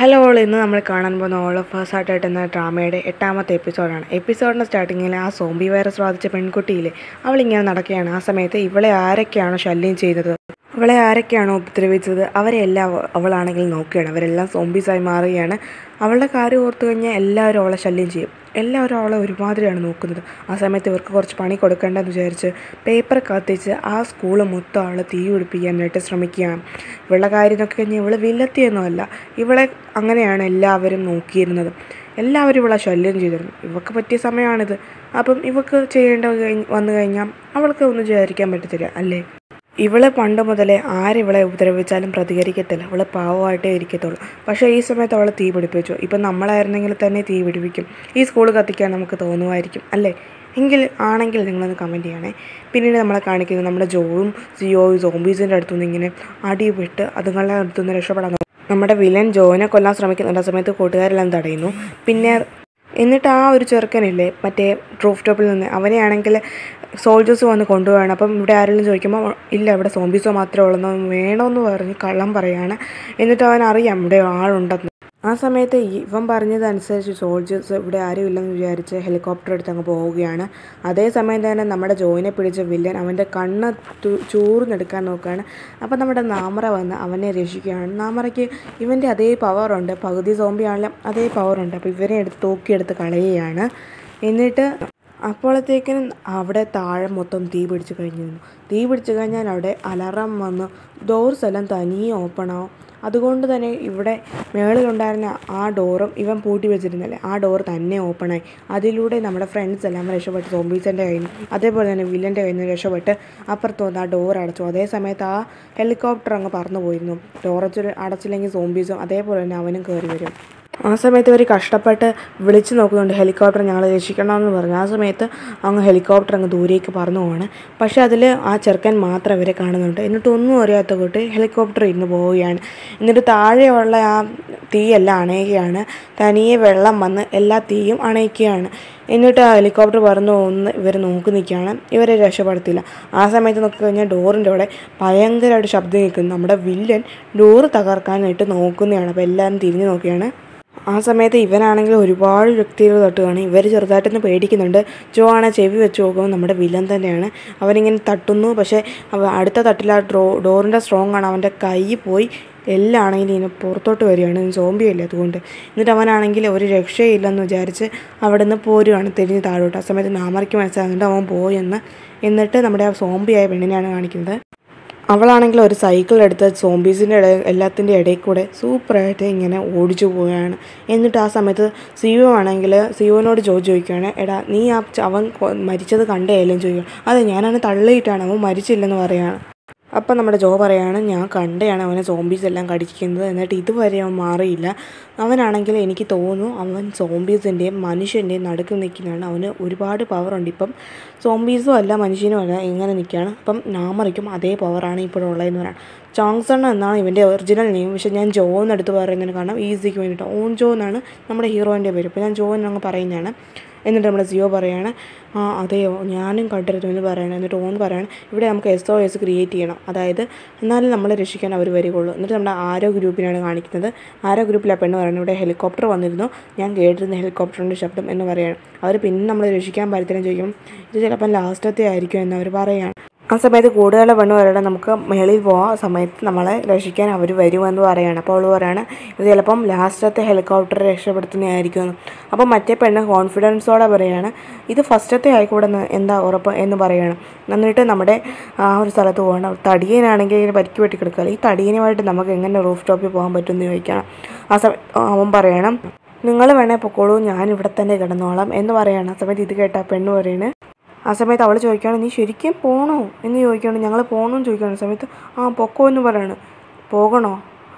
hello all ഇന്ന് നമ്മൾ കാണാൻ പോകുന്ന ഓൾ ഓഫ് ഫേഴ്സ് ആയിട്ട് എന്ന ഡ്രാമയുടെ എട്ടാമത്തെ എപ്പിസോഡാണ് എപ്പിസോഡിൻ്റെ സ്റ്റാർട്ടിങ്ങിൽ ആ സോംബി വൈറസ് ബാധിച്ച പെൺകുട്ടിയില്ലേ അവളിങ്ങനെ നടക്കുകയാണ് ആ സമയത്ത് ഇവളെ ആരൊക്കെയാണോ ശല്യം ചെയ്തത് അവളെ ആരൊക്കെയാണോ ഉപദ്രവിച്ചത് അവരെല്ലാം അവ- അവളാണെങ്കിൽ നോക്കുകയാണ് അവരെല്ലാം സോംബീസായി മാറുകയാണ് അവളുടെ കാര്യം ഓർത്തു കഴിഞ്ഞാൽ എല്ലാവരും അവളെ ശല്യം ചെയ്യും എല്ലാവരും അവളെ ഒരുമാതിരിയാണ് നോക്കുന്നത് ആ സമയത്ത് ഇവർക്ക് കുറച്ച് പണി കൊടുക്കേണ്ടെന്ന് വിചാരിച്ച് പേപ്പർ കത്തിച്ച് ആ സ്കൂള് മൊത്തം അവളെ തീ പിടിപ്പിക്കാനായിട്ട് ശ്രമിക്കുകയാണ് ഇവളുടെ കാര്യം നോക്കി കഴിഞ്ഞാൽ ഇവള് വില്ലത്തിയൊന്നുമല്ല ഇവളെ അങ്ങനെയാണ് എല്ലാവരും നോക്കിയിരുന്നത് എല്ലാവരും ഇവളെ ശല്യം ചെയ്തിരുന്നു ഇവക്ക് പറ്റിയ സമയമാണിത് അപ്പം ഇവക്ക് ചെയ്യേണ്ട കഴിഞ്ഞ് വന്നു കഴിഞ്ഞാൽ അവൾക്ക് ഒന്നും വിചാരിക്കാൻ പറ്റത്തില്ല അല്ലേ ഇവള് പണ്ട് മുതലേ ആരിവളെ ഉപദ്രവിച്ചാലും പ്രതികരിക്കത്തില്ല അവള് പാവമായിട്ടേ ഇരിക്കത്തുള്ളൂ പക്ഷേ ഈ സമയത്ത് അവളെ തീ പിടിപ്പിച്ചു ഇപ്പം നമ്മളായിരുന്നെങ്കിൽ തന്നെ തീ പിടിപ്പിക്കും ഈ സ്കൂൾ കത്തിക്കാൻ നമുക്ക് തോന്നുമായിരിക്കും അല്ലേ എങ്കിൽ ആണെങ്കിൽ നിങ്ങളൊന്ന് കമൻറ്റ് ചെയ്യണേ പിന്നീട് നമ്മളെ കാണിക്കുന്നത് നമ്മുടെ ജോയും സിയോയും സോംബീസിൻ്റെ അടുത്തുനിന്ന് ഇങ്ങനെ അടി വിട്ട് അതുങ്ങളുടെ അടുത്തുനിന്ന് രക്ഷപ്പെടാൻ നോക്കും നമ്മുടെ വില്ലൻ ജോയിനെ കൊല്ലാൻ ശ്രമിക്കുന്നുണ്ട് ആ സമയത്ത് കൂട്ടുകാരെല്ലാം തടയുന്നു പിന്നെ എന്നിട്ട് ആ ഒരു ചെറുക്കനില്ലേ മറ്റേ റൂഫ് ടോപ്പിൽ നിന്ന് അവനെയാണെങ്കിൽ സോൾജേഴ്സ് വന്ന് കൊണ്ടുപോവാണ് അപ്പം ഇവിടെ ആരെങ്കിലും ചോദിക്കുമ്പോൾ ഇല്ല ഇവിടെ സോംബീസോ മാത്രമേ ഉള്ളൂ എന്ന് വേണമെന്ന് പറഞ്ഞ് കള്ളം പറയാണ് എന്നിട്ട് അവൻ അറിയാം ഇവിടെ ആളുണ്ടെന്ന് ആ സമയത്ത് ഇവൻ പറഞ്ഞതനുസരിച്ച് സോൾജേഴ്സ് ഇവിടെ ആരും ഇല്ലെന്ന് വിചാരിച്ച് ഹെലികോപ്റ്റർ എടുത്ത് അങ്ങ് പോവുകയാണ് അതേസമയം തന്നെ നമ്മുടെ ജോയിനെ പിടിച്ച വില്ലൻ അവൻ്റെ കണ്ണ് തു- ചൂർന്നെടുക്കാൻ നോക്കുകയാണ് അപ്പം നമ്മുടെ നാമറ വന്ന് അവനെ രക്ഷിക്കുകയാണ് നാമറയ്ക്ക് ഇവൻ്റെ അതേ പവറുണ്ട് പകുതി സോംബിയാണെങ്കിലും അതേ പവറുണ്ട് അപ്പോൾ ഇവനെ എടുത്ത് തൂക്കിയെടുത്ത് കളയുകയാണ് എന്നിട്ട് അപ്പോഴത്തേക്കിനും അവിടെ താഴെ മൊത്തം തീ പിടിച്ച് കഴിഞ്ഞിരുന്നു തീ പിടിച്ച് കഴിഞ്ഞാൽ അവിടെ അലാറം വന്ന് ഡോർസ് എല്ലാം തനിയെ ഓപ്പൺ ആവും അതുകൊണ്ട് തന്നെ ഇവിടെ മേളിലുണ്ടായിരുന്ന ആ ഡോറും ഇവൻ പൂട്ടി വെച്ചിരുന്നില്ലേ ആ ഡോർ തന്നെ ഓപ്പണായി അതിലൂടെ നമ്മുടെ ഫ്രണ്ട്സ് എല്ലാം രക്ഷപ്പെട്ട് സോംബീസിൻ്റെ കയ്യിൽ നിന്ന് അതേപോലെ തന്നെ വില്ലൻ്റെ കയ്യിൽ നിന്ന് രക്ഷപ്പെട്ട് അപ്പുറത്ത് വന്ന് ആ ഡോർ അടച്ചു അതേ സമയത്ത് ആ ഹെലികോപ്റ്റർ അങ്ങ് പറന്നു പോയിരുന്നു ഡോർ അടച്ച് അടച്ചില്ലെങ്കിൽ സോംബീസും അതേപോലെ തന്നെ അവനും കയറി വരും ആ സമയത്ത് ഇവർ കഷ്ടപ്പെട്ട് വിളിച്ചു നോക്കുന്നുണ്ട് ഹെലികോപ്റ്റർ ഞങ്ങൾ രക്ഷിക്കണമെന്ന് പറഞ്ഞു ആ സമയത്ത് അങ്ങ് ഹെലികോപ്റ്റർ അങ്ങ് ദൂരേക്ക് പറന്നു പോവാണ് പക്ഷേ അതിൽ ആ ചെറുക്കൻ മാത്രം ഇവരെ കാണുന്നുണ്ട് എന്നിട്ട് ഒന്നും അറിയാത്ത കൂട്ട് ഹെലികോപ്റ്റർ ഇരുന്ന് പോവുകയാണ് എന്നിട്ട് താഴെയുള്ള ആ തീയെല്ലാം അണയുകയാണ് തനിയെ വെള്ളം വന്ന് എല്ലാ തീയും അണയിക്കുകയാണ് എന്നിട്ട് ആ ഹെലികോപ്റ്റർ പറന്ന് ഒന്ന് ഇവർ നോക്കി നിൽക്കുകയാണ് ഇവരെ രക്ഷപ്പെടുത്തില്ല ആ സമയത്ത് നോക്കി കഴിഞ്ഞാൽ ഡോറിൻ്റെ അവിടെ ഭയങ്കരമായിട്ട് ശബ്ദം കേൾക്കുന്നു നമ്മുടെ വില്ലൻ ഡോറ് തകർക്കാനായിട്ട് നോക്കുന്നതാണ് അപ്പോൾ എല്ലാവരും തിരിഞ്ഞു നോക്കിയാണ് ആ സമയത്ത് ഇവനാണെങ്കിൽ ഒരുപാട് വ്യക്തികൾ തട്ടുകയാണ് ഇവർ ചെറുതായിട്ടൊന്ന് പേടിക്കുന്നുണ്ട് ജോ ആണ് ചെവി വെച്ച് നോക്കുമ്പോൾ നമ്മുടെ വില്ലൻ തന്നെയാണ് അവനിങ്ങനെ തട്ടുന്നു പക്ഷേ അവ അടുത്ത തട്ടിൽ ആ ഡ്രോ ഡോറിൻ്റെ സ്ട്രോങ് ആണ് അവൻ്റെ കൈ പോയി എല്ലാം ആണെങ്കിൽ ഇങ്ങനെ പുറത്തോട്ട് വരികയാണ് സോംബി അല്ലേ അതുകൊണ്ട് എന്നിട്ട് അവനാണെങ്കിൽ ഒരു രക്ഷയില്ലെന്ന് വിചാരിച്ച് അവിടെ നിന്ന് പോരുകയാണ് തിരിഞ്ഞ് താഴോട്ട് ആ സമയത്ത് നാമറിക്ക് മനസ്സിലാകുന്നുണ്ട് അവൻ പോയെന്ന് എന്നിട്ട് നമ്മുടെ ആ സോംബിയായ പെണ്ണിനെയാണ് കാണിക്കുന്നത് അവളാണെങ്കിൽ ഒരു സൈക്കിൾ എടുത്ത് സോംബീസിൻ്റെ ഇടയിൽ എല്ലാത്തിൻ്റെ ഇടയിൽ കൂടെ സൂപ്പറായിട്ട് ഇങ്ങനെ ഓടിച്ചു പോവുകയാണ് എന്നിട്ട് ആ സമയത്ത് സിയോ ആണെങ്കിൽ സിയോനോട് ചോദിച്ചു ചോദിക്കുകയാണ് എടാ നീ ആ ച- അവൻ കൊ- മരിച്ചത് കണ്ടേലും ചോദിക്കുക അതെ ഞാനവനെ തള്ളിയിട്ടാണ് അവൻ മരിച്ചില്ലെന്ന് പറയുകയാണ് അപ്പം നമ്മുടെ ജോ പറയാണ് ഞാൻ കണ്ടെയാണ് അവനെ സോംബീസ് എല്ലാം കടിക്കുന്നത് എന്നിട്ട് ഇതുവരെ അവൻ മാറിയില്ല അവനാണെങ്കിൽ എനിക്ക് തോന്നുന്നു അവൻ സോംബീസിൻ്റെയും മനുഷ്യൻ്റെയും നടുക്ക് നിൽക്കുന്നതാണ് അവന് ഒരുപാട് പവറുണ്ട് ഇപ്പം സോംബീസും അല്ല മനുഷ്യനും അല്ല ഇങ്ങനെ നിൽക്കുകയാണ് അപ്പം നാമറിക്കും അതേ പവറാണ് ഇപ്പോഴുള്ളതെന്ന് പറയാം ചോങ്സൺ എന്നാണ് ഇവൻ്റെ ഒറിജിനൽ നെയിം പക്ഷെ ഞാൻ ജോ എന്നെടുത്ത് പറയുന്നതിന് കാരണം ഈസിക്ക് വേണ്ടിയിട്ട് ഓൺ ജോ എന്നാണ് നമ്മുടെ ഹീറോയിൻ്റെ പേര് അപ്പോൾ ഞാൻ ജോ എന്നങ്ങ് പറയുന്നതാണ് എന്നിട്ട് നമ്മുടെ ജിയോ പറയാണ് ആ അതെയോ ഞാനും കണ്ടിരുന്നു എന്ന് പറയണം എന്നിട്ട് ഓൺ പറയാണ് ഇവിടെ നമുക്ക് എസ് ഒ എസ് ക്രിയേറ്റ് ചെയ്യണം അതായത് എന്നാലും നമ്മളെ രക്ഷിക്കാൻ അവർ വരികയുള്ളൂ എന്നിട്ട് നമ്മുടെ ആരോ ഗ്രൂപ്പിനാണ് കാണിക്കുന്നത് ആരോ ഗ്രൂപ്പിലെ പെണ്ണ് പറയുന്നത് ഇവിടെ ഹെലികോപ്റ്റർ വന്നിരുന്നു ഞാൻ കേട്ടിരുന്ന ഹെലികോപ്റ്ററിൻ്റെ ശബ്ദം എന്ന് പറയാണ് അവർ പിന്നെ നമ്മളെ രക്ഷിക്കാൻ പറ്റത്തില്ലെന്ന് ചോദിക്കും ഇത് ചിലപ്പം ലാസ്റ്റത്തെ ആയിരിക്കും എന്ന് അവർ പറയുകയാണ് ആ സമയത്ത് കൂടുതൽ പെണ്ണ് പറയണം നമുക്ക് മേളിൽ പോകാൻ ആ സമയത്ത് നമ്മളെ രക്ഷിക്കാൻ അവർ വരുമെന്ന് പറയാണ് അപ്പോൾ അവൾ പറയാണ് ഇത് ചിലപ്പം ലാസ്റ്റത്തെ ഹെലികോപ്റ്റർ രക്ഷപ്പെടുത്തുന്നതായിരിക്കും എന്ന് അപ്പോൾ മറ്റേ പെണ്ണ് കോൺഫിഡൻസോടെ പറയാണ് ഇത് ഫസ്റ്റത്തെ ആയിക്കൂടെന്ന് എന്താ ഉറപ്പ് എന്ന് പറയാണ് എന്നിട്ട് നമ്മുടെ ആ ഒരു സ്ഥലത്ത് പോകണം തടിയനാണെങ്കിൽ ഇങ്ങനെ പരിക്ക് വെട്ടി കിടക്കുക ഈ തടിയനുമായിട്ട് നമുക്ക് എങ്ങനെ റൂഫ് ടോപ്പിൽ പോകാൻ പറ്റുമെന്ന് ചോദിക്കണം ആ സമയം അവൻ പറയണം നിങ്ങൾ വേണേൽ പൊക്കോളൂ ഞാൻ ഇവിടെ തന്നെ കിടന്നോളാം എന്ന് പറയാണ് ആ സമയത്ത് ഇത് കേട്ട പെണ്ണ് പറയുന്നത് ആ സമയത്ത് അവൾ ചോദിക്കുകയാണ് നീ ശരിക്കും പോണോ എന്ന് ചോദിക്കുകയാണ് ഞങ്ങൾ പോകണോ എന്ന് ചോദിക്കുകയാണ് ആ സമയത്ത് ആ പൊക്കോ എന്ന് പറയാണ് പോകണോ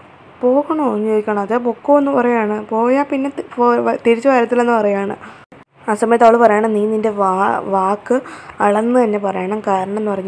പോകണോ എന്ന് ചോദിക്കണം അതെ പൊക്കോ എന്ന് പറയാണ് പോയാൽ പിന്നെ തി- പോ- വ- തിരിച്ചു വരത്തില്ലെന്ന് പറയാണ് ആ സമയത്ത് അവൾ പറയണം നീ നിൻ്റെ വാ വാക്ക് അളന്ന് തന്നെ പറയണം കാരണം എന്ന് പറഞ്ഞു കഴിഞ്ഞാൽ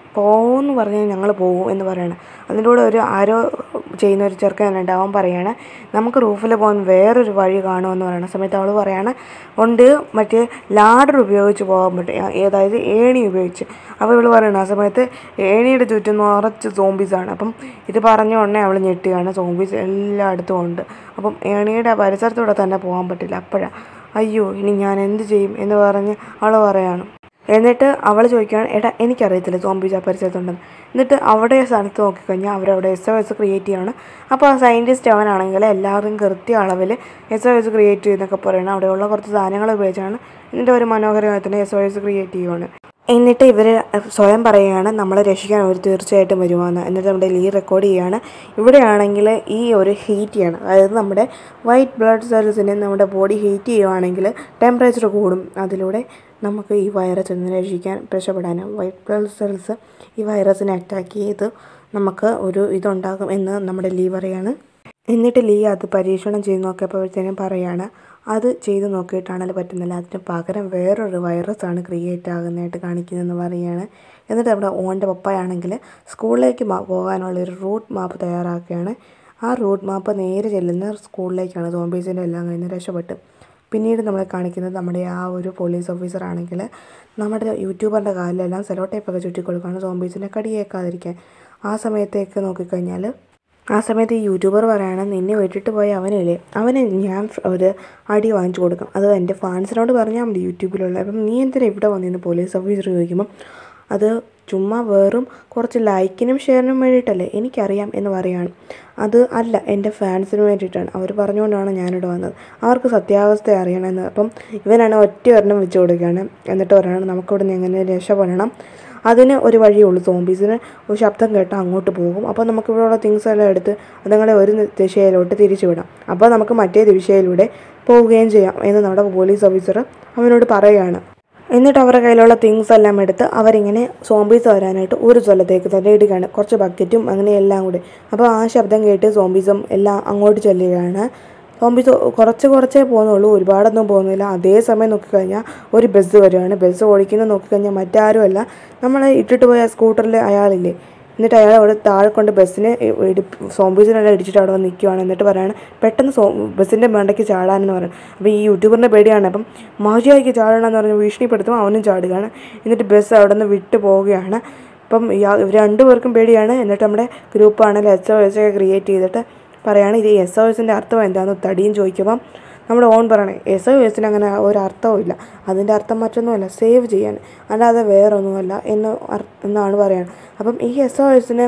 പോകുമെന്ന് പറഞ്ഞാൽ ഞങ്ങൾ പോകും എന്ന് പറയണം അതിൻ്റെ കൂടെ ഒരു ആരോ ചെയ്യുന്ന ഒരു ചെറുക്കനുണ്ട് അവൻ പറയാണ് നമുക്ക് റൂഫിൽ പോകാൻ വേറൊരു വഴി കാണുമെന്ന് പറയുന്ന സമയത്ത് അവൾ പറയാണ് ഉണ്ട് മറ്റേ ലാഡർ ഉപയോഗിച്ച് പോകാൻ പറ്റും അതായത് ഏണി ഉപയോഗിച്ച് അപ്പോൾ ഇവൾ പറയണം ആ സമയത്ത് ഏണിയുടെ ചുറ്റും നിറച്ച് സോംബീസാണ് അപ്പം ഇത് പറഞ്ഞ ഉടനെ അവൾ ഞെട്ടുകയാണ് സോംബീസ് എല്ലായിടത്തും ഉണ്ട് അപ്പം ഏണിയുടെ പരിസരത്തൂടെ തന്നെ പോകാൻ പറ്റില്ല അപ്പോഴാണ് അയ്യോ ഇനി ഞാൻ എന്ത് ചെയ്യും എന്ന് പറഞ്ഞ് അവൾ പറയാണ് എന്നിട്ട് അവൾ ചോദിക്കുകയാണ് എടാ എനിക്കറിയത്തില്ല സോംബീസ് ആ പരിസരത്തുണ്ടെന്ന് എന്നിട്ട് അവിടെ സ്ഥലത്ത് നോക്കിക്കഴിഞ്ഞാൽ അവരവിടെ എസ് ഒ എസ് ക്രിയേറ്റ് ചെയ്യാണ് അപ്പോൾ ആ സയൻറ്റിസ്റ്റ് അവനാണെങ്കിൽ എല്ലാവരും കൃത്യ അളവിൽ എസ് ഒ എസ് ക്രിയേറ്റ് ചെയ്യുന്നൊക്കെ പറയണം അവിടെയുള്ള കുറച്ച് സാധനങ്ങൾ ഉപയോഗിച്ചാണ് എന്നിട്ട് ഒരു മനോഹരമായി തന്നെ എസ് ഒ എസ് ക്രിയേറ്റ് ചെയ്യുവാണ് എന്നിട്ട് ഇവർ സ്വയം പറയുകയാണ് നമ്മളെ രക്ഷിക്കാൻ അവർ തീർച്ചയായിട്ടും വരുവാന്ന് എന്നിട്ട് നമ്മുടെ ലീ റെക്കോർഡ് ചെയ്യുകയാണ് ഇവിടെയാണെങ്കിൽ ഈ ഒരു ഹീറ്റ് ചെയ്യണം അതായത് നമ്മുടെ വൈറ്റ് ബ്ലഡ് സെൽസിനെ നമ്മുടെ ബോഡി ഹീറ്റ് ചെയ്യുവാണെങ്കിൽ ടെമ്പറേച്ചർ കൂടും അതിലൂടെ നമുക്ക് ഈ വൈറസിൽ നിന്ന് രക്ഷിക്കാൻ രക്ഷപ്പെടാനും വൈറ്റ് ബ്ലഡ് സെൽസ് ഈ വൈറസിനെ അറ്റാക്ക് ചെയ്ത് നമുക്ക് ഒരു ഇതുണ്ടാകും എന്ന് നമ്മുടെ ലീ പറയാണ് എന്നിട്ട് ലീ അത് പരീക്ഷണം ചെയ്ത് നോക്കിയപ്പോഴത്തേനും പറയാണ് അത് ചെയ്ത് നോക്കിയിട്ടാണെങ്കിൽ പറ്റുന്നില്ല അതിന് പകരം വേറൊരു വൈറസാണ് ക്രിയേറ്റ് ആകുന്നതായിട്ട് കാണിക്കുന്നതെന്ന് പറയുകയാണ് എന്നിട്ട് നമ്മുടെ ഓൻ്റെ പപ്പയാണെങ്കിൽ സ്കൂളിലേക്ക് പോകാനുള്ള ഒരു റൂട്ട് മാപ്പ് തയ്യാറാക്കുകയാണ് ആ റൂട്ട് മാപ്പ് നേരെ ചെല്ലുന്ന സ്കൂളിലേക്കാണ് സോംബീസിൻ്റെ എല്ലാം കഴിഞ്ഞ് രക്ഷപ്പെട്ട് പിന്നീട് നമ്മളെ കാണിക്കുന്നത് നമ്മുടെ ആ ഒരു പോലീസ് ഓഫീസർ ആണെങ്കിൽ നമ്മുടെ യൂട്യൂബറിൻ്റെ കാലിലെല്ലാം സെലോ ടേപ്പൊക്കെ ചുറ്റി കൊടുക്കുകയാണ് സോംബീസിനെ കടിയേക്കാതിരിക്കാൻ ആ സമയത്തേക്ക് നോക്കിക്കഴിഞ്ഞാൽ ആ സമയത്ത് ഈ യൂട്യൂബർ പറയാണ് നിന്നെ വിട്ടിട്ട് പോയ അവനില്ലേ അവന് ഞാൻ ഒരു അടി വാങ്ങിച്ചു കൊടുക്കും അത് എൻ്റെ ഫാൻസിനോട് പറഞ്ഞാൽ മതി യൂട്യൂബിലുള്ള അപ്പം നീ എന്തിനാ ഇവിടെ വന്നിരുന്നു പോലീസ് ഓഫീസർ ചോദിക്കുമ്പം അത് ചുമ്മാ വെറും കുറച്ച് ലൈക്കിനും ഷെയറിനും വേണ്ടിയിട്ടല്ലേ എനിക്കറിയാം എന്ന് പറയാണ് അത് അല്ല എൻ്റെ ഫാൻസിന് വേണ്ടിയിട്ടാണ് അവർ പറഞ്ഞുകൊണ്ടാണ് ഞാനിവിടെ വന്നത് അവർക്ക് സത്യാവസ്ഥ അറിയണമെന്ന് അപ്പം ഇവനാണ് ഒറ്റ ഒരെണ്ണം വെച്ച് കൊടുക്കുകയാണ് എന്നിട്ട് പറയണം നമുക്കിവിടെ നിന്ന് എങ്ങനെ രക്ഷപ്പെടണം അതിന് ഒരു വഴിയേ ഉള്ളൂ സോംബീസിന് ഒരു ശബ്ദം കേട്ടാൽ അങ്ങോട്ട് പോകും അപ്പോൾ നമുക്ക് ഇവിടെയുള്ള തിങ്സ് എല്ലാം എടുത്ത് അതുങ്ങളെ ഒരു ദിശയിലോട്ട് തിരിച്ചു വിടാം അപ്പോൾ നമുക്ക് മറ്റേ ദിശയിലൂടെ പോവുകയും ചെയ്യാം എന്ന് നമ്മുടെ പോലീസ് ഓഫീസർ അവനോട് പറയുകയാണ് എന്നിട്ട് അവരുടെ കയ്യിലുള്ള തിങ്സ് എല്ലാം എടുത്ത് അവരിങ്ങനെ സോംബീസ് വരാനായിട്ട് ഒരു സ്ഥലത്തേക്ക് തന്നെ ഇടുകയാണ് കുറച്ച് ബക്കറ്റും അങ്ങനെ എല്ലാം കൂടി അപ്പോൾ ആ ശബ്ദം കേട്ട് സോംബീസും എല്ലാം അങ്ങോട്ട് ചെല്ലുകയാണ് സോംബീസ് കുറച്ച് കുറച്ചേ പോകുന്നുള്ളൂ ഒരുപാടൊന്നും പോകുന്നില്ല അതേസമയം നോക്കിക്കഴിഞ്ഞാൽ ഒരു ബസ് വരുവാണ് ബസ് ഓടിക്കുന്നത് നോക്കിക്കഴിഞ്ഞാൽ മറ്റാരുമല്ല നമ്മളെ ഇട്ടിട്ട് പോയ സ്കൂട്ടറിൽ അയാളില്ലേ എന്നിട്ട് അയാൾ അവിടെ താഴെ കൊണ്ട് ബസ്സിനെ ഇടി സോംബീസിനെല്ലാം ഇടിച്ചിട്ട് അവിടെ വന്ന് നിൽക്കുവാണ് എന്നിട്ട് പറയാണ് പെട്ടെന്ന് സോ ബസ്സിൻ്റെ മണ്ടയ്ക്ക് ചാടാനെന്ന് പറയും അപ്പോൾ ഈ യൂട്യൂബറിൻ്റെ പേടിയാണ് അപ്പം മാജിയായിക്ക് ചാടണമെന്ന് പറഞ്ഞ് ഭീഷണിപ്പെടുത്തും അവനും ചാടുകയാണ് എന്നിട്ട് ബസ് അവിടെ നിന്ന് വിട്ടു പോവുകയാണ് അപ്പം ഇവർ രണ്ടുപേർക്കും പേടിയാണ് എന്നിട്ട് നമ്മുടെ ഗ്രൂപ്പാണെങ്കിൽ എസ് ഒ എസ് ഒക്കെ ക്രിയേറ്റ് ചെയ്തിട്ട് പറയാണ് ഇത് എസ് ഒ എസിൻ്റെ അർത്ഥം എന്താണെന്ന് തടിയും ചോദിക്കുമ്പം നമ്മുടെ ഓൺ പറയണേ എസ് ഒ എസിന് അങ്ങനെ ഒരു അർത്ഥവും ഇല്ല അതിൻ്റെ അർത്ഥം മറ്റൊന്നുമല്ല സേവ് ചെയ്യാൻ അല്ലാതെ വേറൊന്നുമല്ല എന്ന് എന്നാണ് പറയുന്നത് അപ്പം ഈ എസ് ഒ എസിന്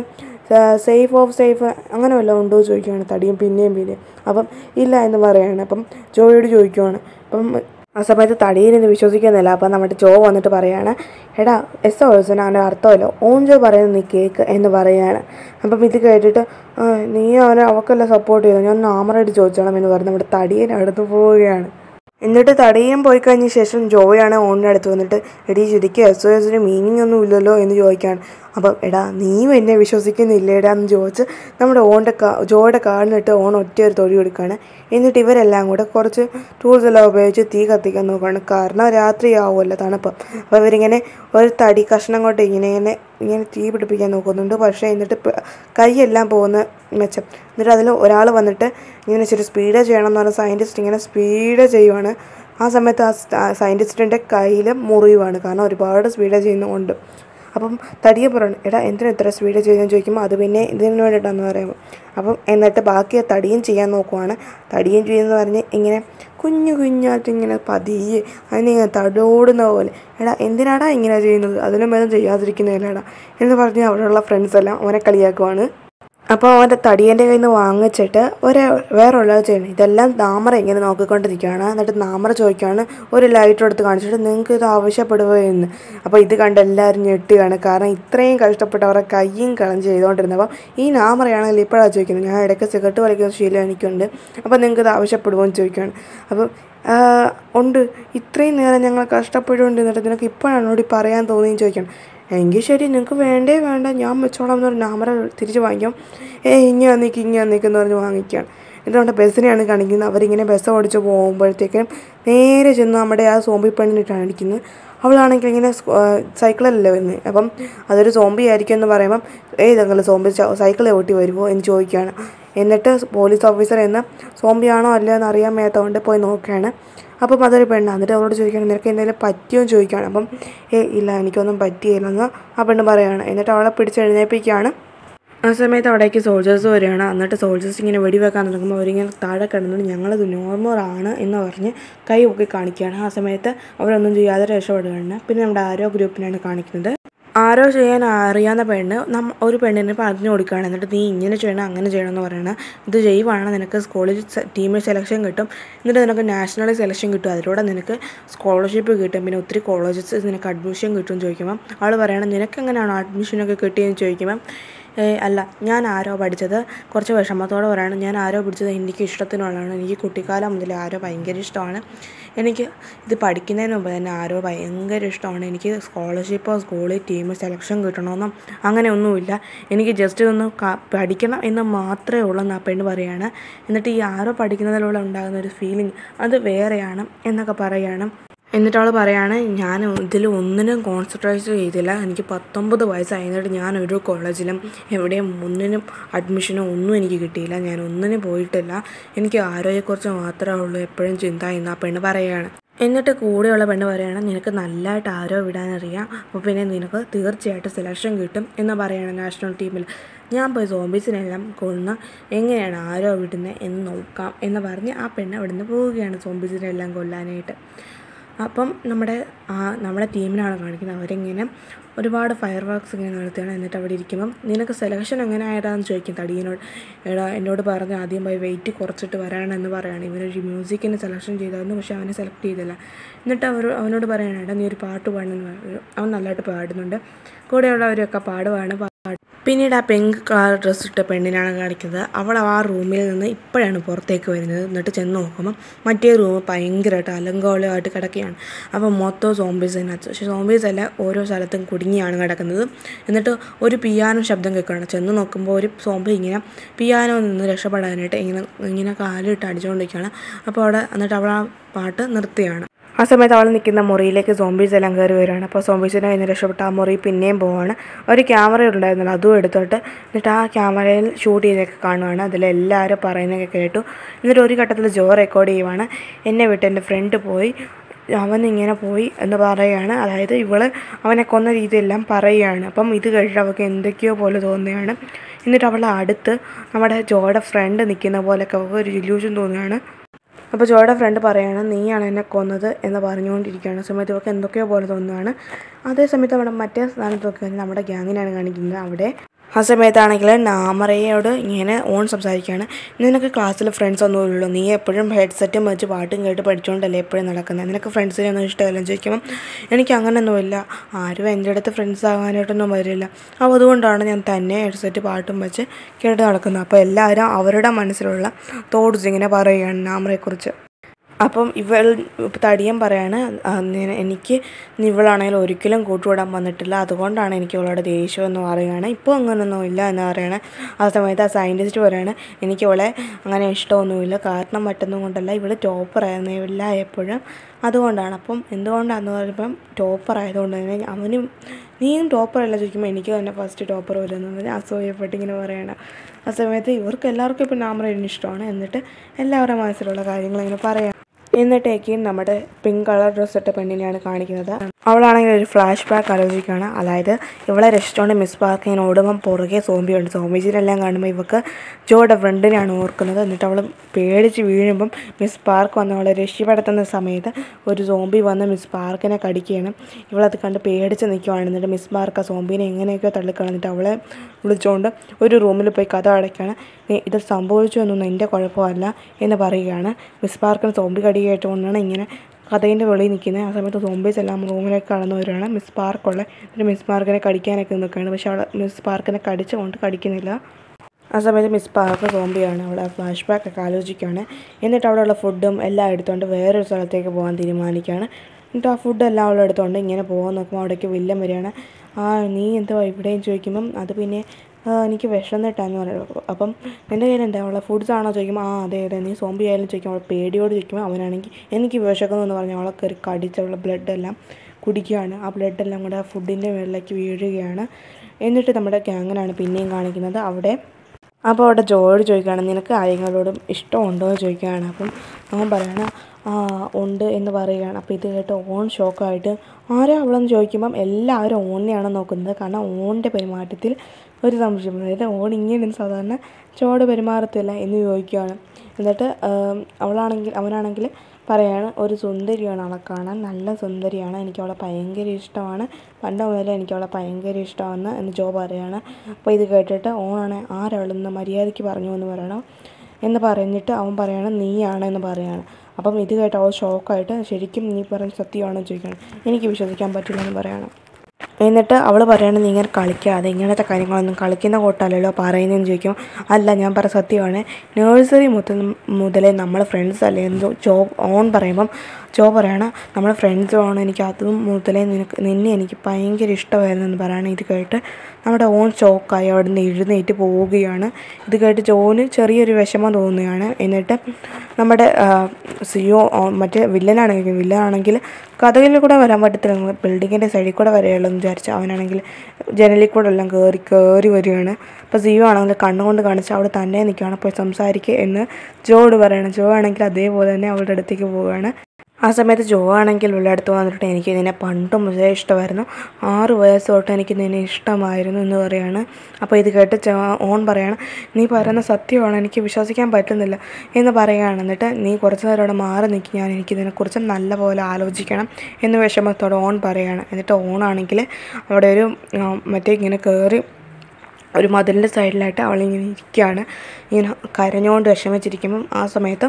സേഫ് ഓഫ് സേഫ് അങ്ങനെ വല്ലതും ഉണ്ടോ ചോദിക്കുകയാണ് തടിയും പിന്നെയും പിന്നെയും അപ്പം ഇല്ല എന്ന് പറയുകയാണ് അപ്പം ജോയോട് ചോദിക്കുവാണ് അപ്പം ആ സമയത്ത് തടിയിലിന്ന് വിശ്വസിക്കുന്നില്ല അപ്പം നമ്മുടെ ജോ വന്നിട്ട് പറയാണ് എടാ എസ് ഒ എസിന് അതിൻ്റെ അർത്ഥമല്ലോ ഓൻ ജോ പറയുന്നത് നീ കേക്ക് എന്ന് പറയാണ് അപ്പം ഇത് കേട്ടിട്ട് നീ അവനെ അവക്കെല്ലാം സപ്പോർട്ട് ചെയ്തു ഞാൻ നാമറായിട്ട് ചോദിച്ചോളാം എന്ന് പറഞ്ഞ് നമ്മുടെ തടിയൻ അടുത്ത് പോവുകയാണ് എന്നിട്ട് തടിയും പോയി കഴിഞ്ഞ ശേഷം ജോയാണ് ഓണിൻ്റെ അടുത്ത് വന്നിട്ട് എടീ ശരിക്കും എസ് ഒ എസിന് മീനിങ് ഒന്നും ഇല്ലല്ലോ എന്ന് ചോദിക്കുകയാണ് അപ്പം എടാ നീയും എന്നെ വിശ്വസിക്കുന്നില്ലേടാ എന്ന് ചോദിച്ച് നമ്മുടെ ഓണിൻ്റെ കാ ജോയുടെ കാലിനിട്ട് ഓൺ ഒറ്റ ഒരു തൊഴി കൊടുക്കുകയാണ് എന്നിട്ട് ഇവരെല്ലാം കൂടെ കുറച്ച് ടൂൾസ് എല്ലാം ഉപയോഗിച്ച് തീ കത്തിക്കാൻ നോക്കുകയാണ് കാരണം രാത്രിയാവുമല്ലോ തണുപ്പ് അപ്പോൾ ഇവരിങ്ങനെ ഒരു തടി കഷ്ണം കൊണ്ട് ഇങ്ങനെ ഇങ്ങനെ ഇങ്ങനെ തീ പിടിപ്പിക്കാൻ നോക്കുന്നുണ്ട് പക്ഷേ എന്നിട്ട് കൈയെല്ലാം പോകുന്ന മെച്ചം എന്നിട്ട് അതിൽ ഒരാൾ വന്നിട്ട് ഇങ്ങനെ ഇച്ചിരി സ്പീഡ് ചെയ്യണം എന്ന് പറഞ്ഞ സയൻറ്റിസ്റ്റ് ഇങ്ങനെ സ്പീഡ് ചെയ്യുവാണ് ആ സമയത്ത് ആ സയൻറ്റിസ്റ്റിൻ്റെ കയ്യിൽ മുറിയുവാണ് കാരണം ഒരുപാട് സ്പീഡ് ചെയ്യുന്നതുകൊണ്ട് അപ്പം തടിയെ പറയണം എടാ എന്തിനാ ഇത്ര സ്പീഡ് ചെയ്യുന്നതെന്ന് ചോദിക്കുമ്പോൾ അത് പിന്നെ ഇതിന് വേണ്ടിയിട്ടാണെന്ന് പറയുമ്പോൾ അപ്പം എന്നിട്ട് ബാക്കി ആ തടിയും ചെയ്യാൻ നോക്കുവാണ് തടിയും ചെയ്യുന്നത് പറഞ്ഞ് ഇങ്ങനെ കുഞ്ഞു കുഞ്ഞായിട്ട് ഇങ്ങനെ പതിയെ അതിനിങ്ങനെ തടോടുന്ന പോലെ എടാ എന്തിനാടാ ഇങ്ങനെ ചെയ്യുന്നത് അതിനും ഭേദം ചെയ്യാതിരിക്കുന്നില്ലടാ എന്ന് പറഞ്ഞ് അവിടെയുള്ള ഫ്രണ്ട്സ് എല്ലാം അവനെ കളിയാക്കുവാണ് അപ്പോൾ അവൻ്റെ തടിയൻ്റെ കയ്യിൽ നിന്ന് വാങ്ങിച്ചിട്ട് ഒരു വേറൊരാൾ ചെയ്യണം ഇതെല്ലാം താമര ഇങ്ങനെ നോക്കിക്കൊണ്ടിരിക്കുകയാണ് എന്നിട്ട് താമര ചോദിക്കുകയാണ് ഒരു ലൈറ്റർ എടുത്ത് കാണിച്ചിട്ട് നിങ്ങൾക്ക് ഇത് ആവശ്യപ്പെടുമോ എന്ന് അപ്പോൾ ഇത് കണ്ട് എല്ലാവരും ഞെട്ടുകയാണ് കാരണം ഇത്രയും കഷ്ടപ്പെട്ട് അവരുടെ കയ്യും കളഞ്ഞ് ചെയ്തുകൊണ്ടിരുന്നത് അപ്പം ഈ നാമറയാണെങ്കിൽ ഇപ്പോഴാണ് ചോദിക്കുന്നത് ഞാൻ ഇടയ്ക്ക് സിഗരറ്റ് വലിക്കുന്ന ശീലം എനിക്കുണ്ട് അപ്പോൾ നിങ്ങൾക്ക് ഇത് ആവശ്യപ്പെടുമോ എന്ന് ചോദിക്കുകയാണ് അപ്പം ഉണ്ട് ഇത്രയും നേരം ഞങ്ങൾ കഷ്ടപ്പെട്ടുകൊണ്ട് എന്നിട്ട് നിനക്ക് ഇപ്പോഴാണ് ഓടി പറയാൻ തോന്നിയെന്ന് ചോദിക്കണം എങ്കിൽ ശരി നിങ്ങൾക്ക് വേണ്ടേ വേണ്ട ഞാൻ വെച്ചോളാം എന്ന് പറഞ്ഞ് നാമറ തിരിച്ച് വാങ്ങിക്കും ഏ ഇങ്ങനെ നിൽക്കി ഇങ്ങനെ നിൽക്കുന്ന പറഞ്ഞ് വാങ്ങിക്കുകയാണ് എന്നിട്ട് നമ്മുടെ ബസ്സിനെയാണ് കാണിക്കുന്നത് അവരിങ്ങനെ ബസ് ഓടിച്ച് പോകുമ്പോഴത്തേക്കും നേരെ ചെന്ന് നമ്മുടെ ആ സോംബി പെണ്ണിനിട്ടാണ് അടിക്കുന്നത് അവളാണെങ്കിൽ ഇങ്ങനെ സൈക്കിളല്ലേ വരുന്നത് അപ്പം അതൊരു സോംബി ആയിരിക്കും എന്ന് പറയുമ്പം ഏതെങ്കിലും സോംബി സൈക്കിൾ ഓട്ടി വരുമോ എന്ന് ചോദിക്കുകയാണ് എന്നിട്ട് പോലീസ് ഓഫീസർ എന്ന് സോംബിയാണോ അല്ലയോ എന്ന് അറിയാൻ മേത്തോണ്ട് പോയി നോക്കുകയാണ് അപ്പം അതൊരു പെണ്ണാണ് എന്നിട്ട് അവളോട് ചോദിക്കുകയാണ് നിനക്ക് എന്തെങ്കിലും പറ്റിയോ എന്ന് ചോദിക്കുകയാണ് അപ്പം ഏ ഇല്ല എനിക്കൊന്നും പറ്റിയില്ലെന്ന് ആ പെണ്ണ് പറയുകയാണ് എന്നിട്ട് അവളെ പിടിച്ച് എഴുന്നേൽപ്പിക്കുകയാണ് ആ സമയത്ത് അവിടേക്ക് സോൾജേഴ്സ് വരികയാണ് എന്നിട്ട് സോൾജേഴ്സ് ഇങ്ങനെ വെടിവെക്കാൻ തുടങ്ങുമ്പോൾ അവരിങ്ങനെ താഴെ കിടന്നിട്ട് ഞങ്ങളത് നോർമലാണ് എന്ന് പറഞ്ഞ് കൈ പൊക്കി കാണിക്കുകയാണ് ആ സമയത്ത് അവരൊന്നും ചെയ്യാതെ രക്ഷപ്പെടുകയാണ് പിന്നെ നമ്മുടെ ആരോ ഗ്രൂപ്പിനാണ് കാണിക്കുന്നത് ആരോ ചെയ്യാൻ അറിയാവുന്ന പെണ്ണ് നമ്മ ഒരു പെണ്ണിന് പറഞ്ഞു കൊടുക്കുകയാണ് എന്നിട്ട് നീ ഇങ്ങനെ ചെയ്യണം അങ്ങനെ ചെയ്യണം എന്ന് പറയണം ഇത് ചെയ്യുവാണ് നിനക്ക് സ്കൂളിൽ ടീമിൽ സെലക്ഷൻ കിട്ടും എന്നിട്ട് നിനക്ക് നാഷണൽ സെലക്ഷൻ കിട്ടും അതിലൂടെ നിനക്ക് സ്കോളർഷിപ്പ് കിട്ടും പിന്നെ ഒത്തിരി കോളേജസ് നിനക്ക് അഡ്മിഷൻ കിട്ടും എന്ന് ചോദിക്കുമ്പം ആൾ പറയണം നിനക്ക് എങ്ങനെയാണോ അഡ്മിഷനൊക്കെ കിട്ടിയെന്ന് ചോദിക്കുമ്പം ഏയ് അല്ല ഞാൻ ആരോ പഠിച്ചത് കുറച്ച് വിഷമത്തോടെ പറയാണ് ഞാൻ ആരോ പഠിച്ചത് എനിക്ക് ഇഷ്ടത്തിനുള്ളതാണ് എനിക്ക് കുട്ടിക്കാലം മുതൽ ആരോ ഭയങ്കര ഇഷ്ടമാണ് എനിക്ക് ഇത് പഠിക്കുന്നതിന് മുമ്പ് തന്നെ ആരോ ഭയങ്കര ഇഷ്ടമാണ് എനിക്ക് സ്കോളർഷിപ്പോ സ്കൂളിൽ ടീം സെലക്ഷൻ കിട്ടണമെന്നും അങ്ങനെയൊന്നുമില്ല എനിക്ക് ജസ്റ്റ് ഒന്ന് ക- പഠിക്കണം എന്ന് മാത്രമേ ഉള്ളൂ എന്ന് ആ പെണ്ണ് പറയുകയാണ് എന്നിട്ട് ഈ ആരോ പഠിക്കുന്നതിലൂടെ ഉണ്ടാകുന്ന ഒരു ഫീലിംഗ് അത് വേറെയാണ് എന്നൊക്കെ പറയുകയാണ് എന്നിട്ട് അവൾ പറയാണ് ഞാൻ ഇതിൽ ഒന്നിനും കോൺസെൻട്രേറ്റ് ചെയ്തില്ല എനിക്ക് പത്തൊമ്പത് വയസ്സായി എന്നിട്ട് ഞാൻ ഒരു കോളേജിലും എവിടെയും ഒന്നിനും അഡ്മിഷനോ ഒന്നും എനിക്ക് കിട്ടിയില്ല ഞാൻ ഒന്നിനും പോയിട്ടില്ല എനിക്ക് ആരോഗ്യക്കുറിച്ച് മാത്രമേ ഉള്ളൂ എപ്പോഴും ചിന്ത എന്ന് ആ പെണ്ണ് പറയുകയാണ് എന്നിട്ട് കൂടെയുള്ള പെണ്ണ് പറയുകയാണ് നിനക്ക് നല്ലതായിട്ട് ആരോ വിടാനറിയാം അപ്പോൾ പിന്നെ നിനക്ക് തീർച്ചയായിട്ടും സെലക്ഷൻ കിട്ടും എന്ന് പറയുകയാണ് നാഷണൽ ടീമിൽ ഞാൻ പോയി സോംബീസിനെല്ലാം കൊന്ന് എങ്ങനെയാണ് ആരോ വിടുന്നത് എന്ന് നോക്കാം എന്ന് പറഞ്ഞ് ആ പെണ്ണ് അവിടുന്ന് പോവുകയാണ് സോംബീസിനെല്ലാം കൊല്ലാനായിട്ട് അപ്പം നമ്മുടെ ആ നമ്മുടെ ടീമിനാണ് കാണിക്കുന്നത് അവരിങ്ങനെ ഒരുപാട് ഫയർ വർക്ക്സ് ഇങ്ങനെ നടത്തുകയാണ് എന്നിട്ട് അവിടെ ഇരിക്കുമ്പം നിനക്ക് സെലക്ഷൻ എങ്ങനെ ആയതാന്ന് ചോദിക്കും തടിയനോട് എടാ എന്നോട് പറഞ്ഞ് ആദ്യം പോയി വെയിറ്റ് കുറച്ചിട്ട് വരാനെന്ന് പറയുകയാണ് ഇവനൊരു മ്യൂസിക്കിന് സെലക്ഷൻ ചെയ്തായിരുന്നു പക്ഷേ അവനെ സെലക്ട് ചെയ്തില്ല എന്നിട്ട് അവർ അവനോട് പറയണം എടാ നീ ഒരു പാട്ട് പാടണമെന്ന് പറഞ്ഞു അവൻ നല്ലതായിട്ട് പാടുന്നുണ്ട് കൂടെയുള്ളവരൊക്കെ പാടുവാണ് പാ- പിന്നീട് ആ പിങ്ക് കളർ ഡ്രസ്സ് ഇട്ട പെണ്ണിനാണ് കാണിക്കുന്നത് അവൾ ആ റൂമിൽ നിന്ന് ഇപ്പോഴാണ് പുറത്തേക്ക് വരുന്നത് എന്നിട്ട് ചെന്ന് നോക്കുമ്പോൾ മറ്റേ റൂം ഭയങ്കരമായിട്ട് അലങ്കോലമായിട്ട് കിടക്കുകയാണ് അപ്പോൾ മൊത്തം സോംബീസ് അതിനകത്ത് പക്ഷേ സോംബീസ് അല്ല ഓരോ സ്ഥലത്തും കുടുങ്ങിയാണ് കിടക്കുന്നത് എന്നിട്ട് ഒരു പിയാനോ ശബ്ദം കേൾക്കുകയാണ് ചെന്ന് നോക്കുമ്പോൾ ഒരു സോംബി ഇങ്ങനെ പിയാനോ നിന്ന് രക്ഷപ്പെടാനായിട്ട് ഇങ്ങനെ ഇങ്ങനെ കാലിട്ട് അടിച്ചുകൊണ്ടിരിക്കുകയാണ് അപ്പോൾ അവിടെ എന്നിട്ട് അവൾ ആ പാട്ട് നിർത്തുകയാണ് ആ സമയത്ത് അവൾ നിൽക്കുന്ന മുറിയിലേക്ക് സോംബീസ് എല്ലാം കയറി വരികയാണ് അപ്പോൾ സോംബീസിനെ അതിന് രക്ഷപ്പെട്ട് ആ മുറി പിന്നെയും പോവാണ് ഒരു ക്യാമറ ഉണ്ടായിരുന്നല്ലോ അതും എടുത്തിട്ട് എന്നിട്ട് ആ ക്യാമറയിൽ ഷൂട്ട് ചെയ്തൊക്കെ കാണുവാണ് അതിലെല്ലാവരും പറയുന്നതൊക്കെ കേട്ടു എന്നിട്ട് ഒരു ഘട്ടത്തിൽ ജോ റെക്കോർഡ് ചെയ്യുവാണ് എന്നെ വിട്ട് എൻ്റെ ഫ്രണ്ട് പോയി അവൻ ഇങ്ങനെ പോയി എന്ന് പറയുകയാണ് അതായത് ഇവള് അവനെ കൊന്ന രീതിയെല്ലാം പറയുകയാണ് അപ്പം ഇത് കഴിഞ്ഞിട്ട് അവൾക്ക് എന്തൊക്കെയോ പോലെ തോന്നുകയാണ് എന്നിട്ട് അവളെ അടുത്ത് നമ്മുടെ ജോയുടെ ഫ്രണ്ട് നിൽക്കുന്ന പോലെയൊക്കെ അവൾക്ക് ഒരു ഇല്യൂഷൻ തോന്നുകയാണ് അപ്പോൾ ജോയുടെ ഫ്രണ്ട് പറയാണ് നീയാണ് എന്നെ കൊന്നത് എന്ന് പറഞ്ഞുകൊണ്ടിരിക്കുകയാണ് ആ സമയത്ത് ഇവർക്ക് എന്തൊക്കെയോ പോലെ തോന്നുകയാണ് അതേ സമയത്ത് നമ്മുടെ മറ്റേ സ്ഥാനത്തൊക്കെ നമ്മുടെ ഗ്യാങ്ങിനാണ് കാണിക്കുന്നത് അവിടെ ആ സമയത്താണെങ്കിൽ നാമറയോട് ഇങ്ങനെ ഓൺ സംസാരിക്കുകയാണ് നിനക്ക് ക്ലാസ്സിൽ ഫ്രണ്ട്സ് ഒന്നും ഇല്ലല്ലോ നീ എപ്പോഴും ഹെഡ്സെറ്റും വെച്ച് പാട്ടും കേട്ട് പഠിച്ചുകൊണ്ടല്ലേ എപ്പോഴും നടക്കുന്നത് നിനക്ക് ഫ്രണ്ട്സിനെ ഒന്നും ഇഷ്ടമല്ല ചോദിക്കുമ്പം എനിക്ക് അങ്ങനെയൊന്നുമില്ല ആരും എൻ്റെ അടുത്ത് ഫ്രണ്ട്സ് ആകാനായിട്ടൊന്നും വരില്ല അപ്പോൾ അതുകൊണ്ടാണ് ഞാൻ തന്നെ ഹെഡ്സെറ്റ് പാട്ടും വെച്ച് കേട്ട് നടക്കുന്നത് അപ്പോൾ എല്ലാവരും അവരുടെ മനസ്സിലുള്ള തോട്ട്സ് ഇങ്ങനെ പറയുകയാണ് നാമറയെക്കുറിച്ച് അപ്പം ഇവൾ തടിയൻ പറയാണ് "ആ, നിന- എനിക്ക് ഇവളാണെങ്കിൽ ഒരിക്കലും കൂട്ടുകൂടാൻ വന്നിട്ടില്ല അതുകൊണ്ടാണ് എനിക്ക് ഇവളോട് ദേഷ്യം എന്ന് പറയുകയാണ് ഇപ്പോൾ അങ്ങനെയൊന്നും ഇല്ല എന്ന് പറയണേ ആ സമയത്ത് ആ സയൻറ്റിസ്റ്റ് പറയാണ് എനിക്ക് ഇവളെ അങ്ങനെ ഇഷ്ടമൊന്നുമില്ല കാരണം മറ്റൊന്നും കൊണ്ടല്ല ഇവൾ ടോപ്പറായിരുന്നു ഇവല്ല എപ്പോഴും അതുകൊണ്ടാണ് അപ്പം എന്തുകൊണ്ടാണെന്ന് പറയുമ്പം ടോപ്പർ ആയതുകൊണ്ട് തന്നെ അവനും നീയും ടോപ്പറല്ല ചോദിക്കുമ്പോൾ എനിക്ക് തന്നെ ഫസ്റ്റ് ടോപ്പർ വരുന്നത് പറഞ്ഞ് അസൂയപ്പെട്ട് ഇങ്ങനെ പറയണം ആ സമയത്ത് ഇവർക്ക് എല്ലാവർക്കും ഇപ്പം നാമറേന് ഇഷ്ടമാണ് എന്നിട്ട് എല്ലാവരുടെ മനസ്സിലുള്ള കാര്യങ്ങൾ ഇങ്ങനെ പറയാം എന്നിട്ടേക്ക് നമ്മുടെ പിങ്ക് കളർ ഡ്രസ്സ് ഇട്ട പെണ്ണിനെയാണ് കാണിക്കുന്നത് അവളാണെങ്കിൽ ഒരു ഫ്ലാഷ് ബാക്ക് ആലോചിക്കുകയാണ് അതായത് ഇവളെ രക്ഷിച്ചുകൊണ്ട് മിസ് പാർക്ക് ഇങ്ങനെ ഓടുമ്പം പുറകെ സോംബിയുണ്ട് സോംബീസിനെല്ലാം കാണുമ്പോൾ ഇവക്ക് ജോയുടെ ഫ്രണ്ടിനെയാണ് ഓർക്കുന്നത് എന്നിട്ട് അവൾ പേടിച്ച് വീഴുമ്പം മിസ് പാർക്ക് വന്ന് അവളെ രക്ഷപ്പെടുത്തുന്ന സമയത്ത് ഒരു സോംബി വന്ന് മിസ് പാർക്കിനെ കടിക്കുകയാണ് ഇവളത് കണ്ട് പേടിച്ച് നിൽക്കുവാണ് എന്നിട്ട് മിസ് പാർക്ക് ആ സോംബിനെ എങ്ങനെയൊക്കെയോ തള്ളിക്കളഞ്ഞിട്ട് അവളെ വിളിച്ചുകൊണ്ട് ഒരു റൂമിൽ പോയി കഥ അടയ്ക്കുകയാണ് "നീ ഇത് സംഭവിച്ചു എന്നൊന്നും എൻ്റെ കുഴപ്പമല്ല എന്ന് പറയുകയാണ് മിസ് പാർക്കിന് സോംബി കടി കേട്ടുകൊണ്ടാണ് ഇങ്ങനെ കഥയിൻ്റെ വെളിയിൽ നിൽക്കുന്നത് ആ സമയത്ത് സോംബീസ് എല്ലാം റൂമിലേക്ക് കടന്നു വരികയാണ് മിസ് പാർക്കുള്ള എന്നിട്ട് മിസ് പാർക്കിനെ കടിക്കാനൊക്കെ നിൽക്കുകയാണ് പക്ഷെ അവൾ മിസ് പാർക്കിനെ കടിച്ചുകൊണ്ട് കടിക്കുന്നില്ല ആ സമയത്ത് മിസ് പാർക്ക് സോംബിയാണ് അവിടെ ഫ്ലാഷ് ബാക്ക് ഒക്കെ ആലോചിക്കുകയാണ് എന്നിട്ട് അവിടെയുള്ള ഫുഡും എല്ലാം എടുത്തുകൊണ്ട് വേറൊരു സ്ഥലത്തേക്ക് പോകാൻ തീരുമാനിക്കുകയാണ് എന്നിട്ട് ആ ഫുഡെല്ലാം അവൾ എടുത്തുകൊണ്ട് ഇങ്ങനെ പോകാൻ നോക്കുമ്പോൾ അവിടേക്ക് വില്ലൻ വരികയാണ് ആ നീ എന്തുവാ ഇവിടെയും ചോദിക്കുമ്പം അത് പിന്നെ "ആ, എനിക്ക് വിശന്നിട്ടാന്ന് പറയുള്ളൂ അപ്പം നിൻ്റെ കയ്യിൽ എന്താ ഉള്ള ഫുഡ്സ് ആണോ ചോദിക്കുമ്പോൾ ആ അതെ അതെ നീ സോംബി ആയാലും ചോദിക്കും അവൾ പേടിയോട് ചോദിക്കുമ്പോൾ അവനാണെങ്കിൽ എനിക്ക് വിശക്കുന്നു എന്ന് പറഞ്ഞ് അവളെ കയറി കടിച്ച് അവളുടെ ബ്ലഡ് എല്ലാം കുടിക്കുകയാണ് ആ ബ്ലഡ് എല്ലാം കൂടെ ആ ഫുഡിൻ്റെ മുകളിലേക്ക് വീഴുകയാണ് എന്നിട്ട് നമ്മുടെ ഗ്യാങ്ങിനാണ് പിന്നെയും കാണിക്കുന്നത് അവിടെ അപ്പോൾ അവിടെ ജോയോട് ചോദിക്കുകയാണ് നിനക്ക് ആരെങ്കിലോടും ഇഷ്ടമുണ്ടോ എന്ന് ചോദിക്കുകയാണ് അപ്പം അവൻ പറയണ ആ ഉണ്ട് എന്ന് പറയുകയാണ് അപ്പോൾ ഇത് കേട്ട് ഓൺ ഷോക്കായിട്ട് ആരാ അവളെന്ന് ചോദിക്കുമ്പം എല്ലാവരും ഓണിനെയാണ് നോക്കുന്നത് കാരണം ഓണിൻ്റെ പെരുമാറ്റത്തിൽ ഒരു സംശയം അതായത് ഓൺ ഇങ്ങനെയൊന്നും സാധാരണ ചോട് പെരുമാറത്തില്ല എന്ന് ചോദിക്കുകയാണ് എന്നിട്ട് ആം, അവളാണെങ്കിൽ അവനാണെങ്കിൽ പറയാണ് ഒരു സുന്ദരിയാണ് അവളെ കാണാൻ നല്ല സുന്ദരിയാണ് എനിക്ക് അവളെ ഭയങ്കര ഇഷ്ടമാണ് പണ്ട് മുതലേ എനിക്ക് അവളെ ഭയങ്കര ഇഷ്ടമാണ് എന്ന് ജോ പറയാണ് അപ്പോൾ ഇത് കേട്ടിട്ട് ഓണാണ് ആരവളെന്ന് മര്യാദയ്ക്ക് പറഞ്ഞു എന്ന് പറയണം എന്ന് പറഞ്ഞിട്ട് അവൻ പറയാണ് നീയാണ് എന്ന് പറയാണ് അപ്പം ഇത് കേട്ട് അവൾ ഷോക്കായിട്ട് ശരിക്കും നീ പറഞ്ഞ സത്യമാണെന്ന് ചോദിക്കണം എനിക്ക് വിശ്വസിക്കാൻ പറ്റില്ല എന്ന് പറയണം എന്നിട്ട് അവൾ പറയണത് നീ ഇങ്ങനെ കളിക്കാതെ ഇങ്ങനത്തെ കാര്യങ്ങളൊന്നും കളിക്കുന്ന കൂട്ടല്ലല്ലോ പറയുന്നതെന്ന് ചോദിക്കും അല്ല ഞാൻ പറ സത്യമാണ് നേഴ്സറി മുതൽ മുതലേ നമ്മൾ ഫ്രണ്ട്സ് അല്ലേ എന്ന് ജോ ഓൺ പറയുമ്പം ജോ പറയണ നമ്മൾ ഫ്രണ്ട്സുമാണ് എനിക്ക് അതും മുതലേ നിനക്ക് നിന്നെ എനിക്ക് ഭയങ്കര ഇഷ്ടമായിരുന്നു എന്ന് പറയണ ഇത് കേട്ട് നമ്മുടെ ഓൺ ഷോക്കായി അവിടെ നിന്ന് എഴുന്നേറ്റ് പോവുകയാണ് ഇത് കേട്ട് ജോന് ചെറിയൊരു വിഷമം തോന്നുകയാണ് എന്നിട്ട് നമ്മുടെ ആ, സിയോ ഓ- മറ്റേ വില്ലനാണെങ്കിൽ വില്ലനാണെങ്കിൽ കഥകളിൽ കൂടെ വരാൻ പറ്റത്തില്ല ബിൽഡിങ്ങിൻ്റെ സൈഡിൽ കൂടെ വരെയുള്ളൂ എന്ന് വിചാരിച്ചു അവനാണെങ്കിൽ ജനലിൽ കൂടെ എല്ലാം കയറി കയറി വരികയാണ് അപ്പോൾ സിയോ ആണെങ്കിൽ കണ്ണുകൊണ്ട് കാണിച്ച് അവിടെ തന്നെ നിൽക്കുകയാണ് പോയി സംസാരിക്കുക എന്ന് ജോയോട് പറയണം ജോ ആണെങ്കിൽ അതേപോലെ തന്നെ അവളുടെ അടുത്തേക്ക് പോവുകയാണ് ആ സമയത്ത് ജോ ആണെങ്കിൽ ഉള്ള അടുത്ത് വന്നിട്ട് എനിക്ക് നിന്നെ പണ്ട് മുതലേ ഇഷ്ടമായിരുന്നു ആറ് വയസ്സ് തൊട്ട് എനിക്ക് നിന്നെ ഇഷ്ടമായിരുന്നു എന്ന് പറയാണ് അപ്പോൾ ഇത് കേട്ട് ജോ ഓൺ പറയാണ് നീ പറയുന്ന സത്യമാണ് എനിക്ക് വിശ്വസിക്കാൻ പറ്റുന്നില്ല എന്ന് പറയുകയാണ് എന്നിട്ട് നീ കുറച്ച് നേരം അവിടെ മാറി നിൽക്കി ഞാൻ എനിക്ക് ഇതിനെക്കുറിച്ച് നല്ല പോലെ ആലോചിക്കണം എന്ന് വിഷമത്തോടെ ഓൺ പറയുകയാണ് എന്നിട്ട് ഓണാണെങ്കിൽ അവിടെ ഒരു ആ, മറ്റേ ഇങ്ങനെ കയറി ഒരു മതിലിൻ്റെ സൈഡിലായിട്ട് അവളിങ്ങനെ ഇരിക്കുകയാണ് ഇങ്ങനെ കരഞ്ഞുകൊണ്ട് വിഷമിച്ചിരിക്കുമ്പം ആ സമയത്ത്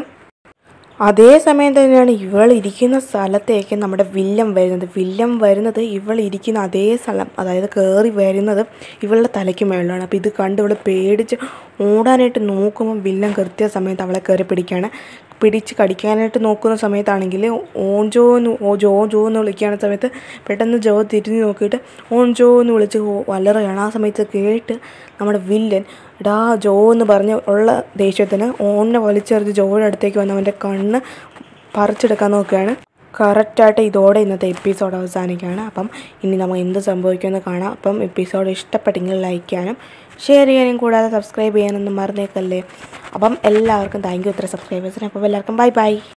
അതേ സമയം തന്നെയാണ് ഇവൾ ഇരിക്കുന്ന സ്ഥലത്തേക്ക് നമ്മുടെ വില്ലൻ വരുന്നത് വില്ലൻ വരുന്നത് ഇവൾ ഇരിക്കുന്ന അതേ സ്ഥലം അതായത് കയറി വരുന്നത് ഇവളുടെ തലയ്ക്ക് മേളിലാണ് അപ്പോൾ ഇത് കണ്ട് ഇവൾ പേടിച്ച് ഓടാനായിട്ട് നോക്കുമ്പോൾ വില്ലൻ കൃത്യസമയത്ത് അവളെ കയറി പിടിക്കുകയാണ് പിടിച്ച് കടിക്കാനായിട്ട് നോക്കുന്ന സമയത്താണെങ്കിൽ ഓൺ ജോ എന്ന് ഓ ജോ ജോ എന്ന് വിളിക്കുകയാണ് സമയത്ത് പെട്ടെന്ന് ജോ തിരിഞ്ഞ് നോക്കിയിട്ട് ഓൺ ജോ എന്ന് വിളിച്ച് വലറുകയാണ് ആ സമയത്ത് കേട്ട് നമ്മുടെ വില്ലൻ എടാ ജോ എന്ന് പറഞ്ഞ് ഉള്ള ദേഷ്യത്തിന് ഓണിനെ വലിച്ചെറിഞ്ഞ് ജോയുടെ അടുത്തേക്ക് വന്ന് അവൻ്റെ കണ്ണ് പറിച്ചെടുക്കാൻ നോക്കുകയാണ് കറക്റ്റായിട്ട് ഇതോടെ ഇന്നത്തെ എപ്പിസോഡ് അവസാനിക്കുകയാണ് അപ്പം ഇനി നമ്മൾ എന്ത് സംഭവിക്കുമെന്ന് കാണാം അപ്പം എപ്പിസോഡ് ഇഷ്ടപ്പെട്ടെങ്കിൽ ലൈക്ക് ചെയ്യാനും ഷെയർ ചെയ്യാനും കൂടാതെ സബ്സ്ക്രൈബ് ചെയ്യാനൊന്നും മറന്നേക്കല്ലേ അപ്പം എല്ലാവർക്കും താങ്ക് യു ഇത്ര സബ്സ്ക്രൈബേഴ്സിന് അപ്പം എല്ലാവർക്കും ബൈ ബൈ